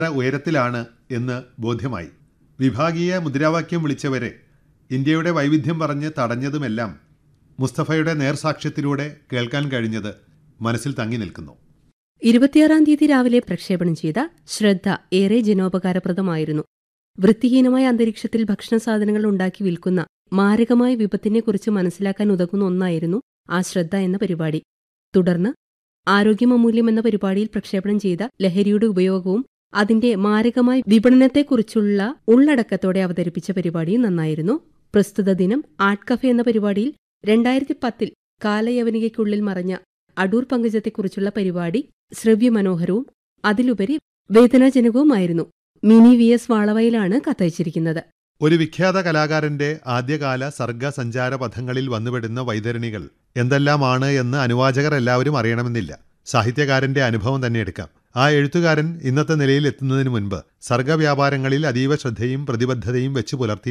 ഉയരത്തിലാണ് എന്ന് ബോധ്യമായി വിഭാഗീയ മുദ്രാവാക്യം വിളിച്ചവരെ ഇന്ത്യയുടെ വൈവിധ്യം പറഞ്ഞ് തടഞ്ഞതുമെല്ലാം മുസ്തഫയുടെ നേർസാക്ഷ്യത്തിലൂടെ കേൾക്കാൻ കഴിഞ്ഞത് മനസ്സിൽ തങ്ങി നിൽക്കുന്നു ഇരുപത്തിയാറാം തീയതി രാവിലെ പ്രക്ഷേപണം ചെയ്ത ശ്രദ്ധ ഏറെ ജനോപകാരപ്രദമായിരുന്നു വൃത്തിഹീനമായ അന്തരീക്ഷത്തിൽ ഭക്ഷണ സാധനങ്ങൾ ഉണ്ടാക്കി വിൽക്കുന്ന മാരകമായ വിപത്തിനെക്കുറിച്ച് മനസ്സിലാക്കാൻ ഉതകുന്ന ഒന്നായിരുന്നു ആ ശ്രദ്ധ എന്ന പരിപാടി തുടർന്ന് ആരോഗ്യമമൂല്യം എന്ന പരിപാടിയിൽ പ്രക്ഷേപണം ചെയ്ത ലഹരിയുടെ ഉപയോഗവും അതിന്റെ മാരകമായ വിപണനത്തെക്കുറിച്ചുള്ള ഉള്ളടക്കത്തോടെ അവതരിപ്പിച്ച പരിപാടിയും നന്നായിരുന്നു പ്രസ്തുത ദിനം ആർട്ട് കഫേ എന്ന പരിപാടിയിൽ രണ്ടായിരത്തി പത്തിൽ കാലയവനികയ്ക്കുള്ളിൽ മറഞ്ഞ അടൂർ പങ്കജത്തെക്കുറിച്ചുള്ള പരിപാടി ശ്രവ്യമനോഹരവും അതിലുപരി വേദനാജനകവുമായിരുന്നു മിനി വി എസ് വാളവയിലാണ് കത്തയച്ചിരിക്കുന്നത് ഒരു വിഖ്യാത കലാകാരന്റെ ആദ്യകാല സർഗസഞ്ചാര പഥങ്ങളിൽ വന്നുപെടുന്ന വൈതരണികൾ എന്തെല്ലാമാണ് എന്ന് അനുവാചകർ എല്ലാവരും അറിയണമെന്നില്ല സാഹിത്യകാരന്റെ അനുഭവം തന്നെ എടുക്കാം ആ എഴുത്തുകാരൻ ഇന്നത്തെ നിലയിൽ എത്തുന്നതിന് മുൻപ് സർഗവ്യാപാരങ്ങളിൽ അതീവ ശ്രദ്ധയും പ്രതിബദ്ധതയും വെച്ചു പുലർത്തി